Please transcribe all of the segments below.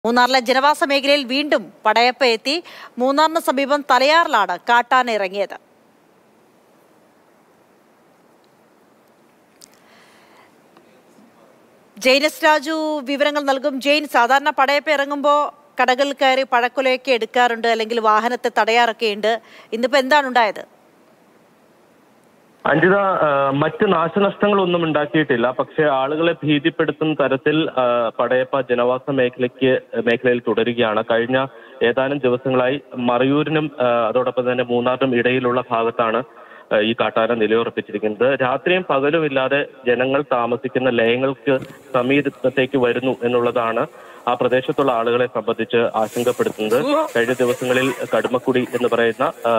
മൂന്നാറിലെ ജനവാസ മേഖലയിൽ വീണ്ടും പടയപ്പ എത്തി മൂന്നാറിന് സമീപം തലയാറിലാണ് കാട്ടാന ഇറങ്ങിയത് ജെയിനസ് രാജു വിവരങ്ങൾ നൽകും ജെയിൻ സാധാരണ പടയപ്പ ഇറങ്ങുമ്പോൾ കടകളിൽ കയറി പഴക്കൊലയൊക്കെ എടുക്കാറുണ്ട് അല്ലെങ്കിൽ വാഹനത്തെ തടയാറൊക്കെ ഉണ്ട് ഇന്നിപ്പോ എന്താണ് ഉണ്ടായത് അഞ്ജിത ആ, മറ്റ് നാശനഷ്ടങ്ങളൊന്നും ഉണ്ടാക്കിയിട്ടില്ല പക്ഷേ ആളുകളെ ഭീതിപ്പെടുത്തുന്ന തരത്തിൽ ആ, പടയപ്പ ജനവാസ മേഖലയ്ക്ക് മേഖലയിൽ തുടരുകയാണ് കഴിഞ്ഞ ഏതാനും ദിവസങ്ങളായി മറയൂരിനും ആ, അതോടൊപ്പം തന്നെ മൂന്നാറിനും ഇടയിലുള്ള ഭാഗത്താണ് ആ, ഈ കാട്ടാന നിലയുറപ്പിച്ചിരിക്കുന്നത് രാത്രിയും പകലും ഇല്ലാതെ ജനങ്ങൾ താമസിക്കുന്ന ലയങ്ങൾക്ക് സമീപത്തേക്ക് വരുന്നു എന്നുള്ളതാണ് ആ പ്രദേശത്തുള്ള ആളുകളെ സംബന്ധിച്ച് ആശങ്കപ്പെടുത്തുന്നത് കഴിഞ്ഞ ദിവസങ്ങളിൽ കടുമക്കുടി എന്ന് പറയുന്ന ആ,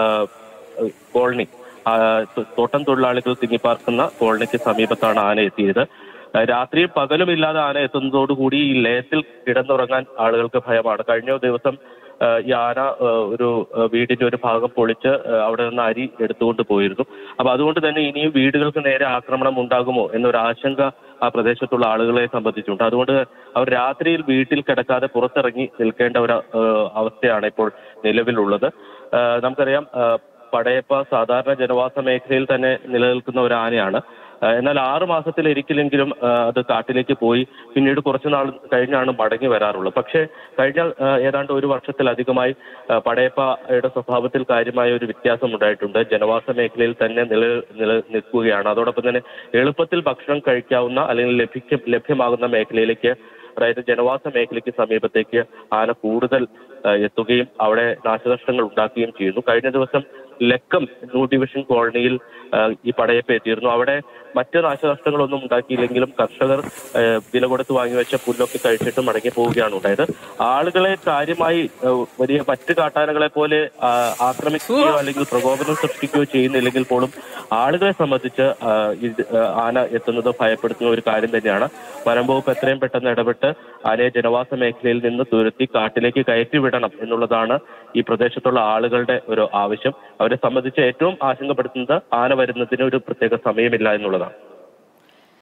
കോളനി ആ, ത- തോട്ടം തൊഴിലാളികൾ തിങ്ങിപ്പാർക്കുന്ന കോളനിക്ക് സമീപത്താണ് ആന എത്തിയത് ആ, രാത്രിയും പകലും ഇല്ലാതെ ആന എത്തുന്നതോടുകൂടി ഈ ലയത്തിൽ കിടന്നുറങ്ങാൻ ആളുകൾക്ക് ഭയമാണ് കഴിഞ്ഞ ദിവസം ആ, ഈ ആന ആ, ഒരു ആ, വീടിന്റെ ഒരു ഭാഗം പൊളിച്ച് ആ, അവിടെ നിന്ന് അരി എടുത്തുകൊണ്ട് പോയിരുന്നു അപ്പൊ അതുകൊണ്ട് തന്നെ ഇനിയും വീടുകൾക്ക് നേരെ ആക്രമണം ഉണ്ടാകുമോ എന്നൊരു ആശങ്ക ആ പ്രദേശത്തുള്ള ആളുകളെ സംബന്ധിച്ചുണ്ട് അതുകൊണ്ട് അവർ രാത്രിയിൽ വീട്ടിൽ കിടക്കാതെ പുറത്തിറങ്ങി നിൽക്കേണ്ട ഒരു ആ, അവസ്ഥയാണ് ഇപ്പോൾ നിലവിലുള്ളത് ആ, നമുക്കറിയാം ആ, പടയപ്പ സാധാരണ ജനവാസ മേഖലയിൽ തന്നെ നിലനിൽക്കുന്ന ഒരു ആനയാണ് ആ, എന്നാൽ ആറു മാസത്തിൽ ഒരിക്കലെങ്കിലും ആ, അത് കാട്ടിലേക്ക് പോയി പിന്നീട് കുറച്ചു നാൾ കഴിഞ്ഞാണ് മടങ്ങി വരാറുള്ളത് പക്ഷേ കഴിഞ്ഞ ആ, ഏതാണ്ട് ഒരു വർഷത്തിലധികമായി ആ, പടയപ്പയുടെ സ്വഭാവത്തിൽ കാര്യമായ ഒരു വ്യത്യാസം ഉണ്ടായിട്ടുണ്ട് ജനവാസ മേഖലയിൽ തന്നെ നില നില നിൽക്കുകയാണ് അതോടൊപ്പം തന്നെ എളുപ്പത്തിൽ ഭക്ഷണം കഴിക്കാവുന്ന അല്ലെങ്കിൽ ലഭിക്ക ലഭ്യമാകുന്ന മേഖലയിലേക്ക് അതായത് ജനവാസ മേഖലയ്ക്ക് സമീപത്തേക്ക് ആന കൂടുതൽ ആ, എത്തുകയും അവിടെ നാശനഷ്ടങ്ങൾ ഉണ്ടാക്കുകയും ചെയ്യുന്നു കഴിഞ്ഞ ദിവസം ലക്കം ന്യൂ ഡിവിഷൻ കോളനിയിൽ ആ, ഈ പടയപ്പ എത്തിയിരുന്നു അവിടെ മറ്റ് നാശനഷ്ടങ്ങളൊന്നും ഉണ്ടാക്കിയില്ലെങ്കിലും കർഷകർ ആ, വില കൊടുത്ത് വാങ്ങിവെച്ച പുല്ലൊക്കെ കഴിച്ചിട്ട് മടങ്ങി പോവുകയാണ് ഉണ്ടായത് ആളുകളെ കാര്യമായി ആ, വലിയ മറ്റ് കാട്ടാനകളെ പോലെ ആ, ആക്രമിക്കുകയോ അല്ലെങ്കിൽ പ്രകോപനം സൃഷ്ടിക്കുകയോ ചെയ്യുന്നില്ലെങ്കിൽ പോലും ആളുകളെ സംബന്ധിച്ച് ആ, ഇത് ആ, ആന എത്തുന്നത് ഭയപ്പെടുത്തുന്ന ഒരു കാര്യം തന്നെയാണ് വനം വകുപ്പ് എത്രയും പെട്ടെന്ന് ഇടപെട്ട് ആനയെ ജനവാസ മേഖലയിൽ നിന്ന് തുരത്തി കാട്ടിലേക്ക് കയറ്റി വിടണം എന്നുള്ളതാണ് ഈ പ്രദേശത്തുള്ള ആളുകളുടെ ഒരു ആവശ്യം അവരെ സംബന്ധിച്ച് ഏറ്റവും ആശങ്കപ്പെടുത്തുന്നത് ആന വരുന്നതിന് ഒരു പ്രത്യേക സമയമില്ല എന്നുള്ളതാണ്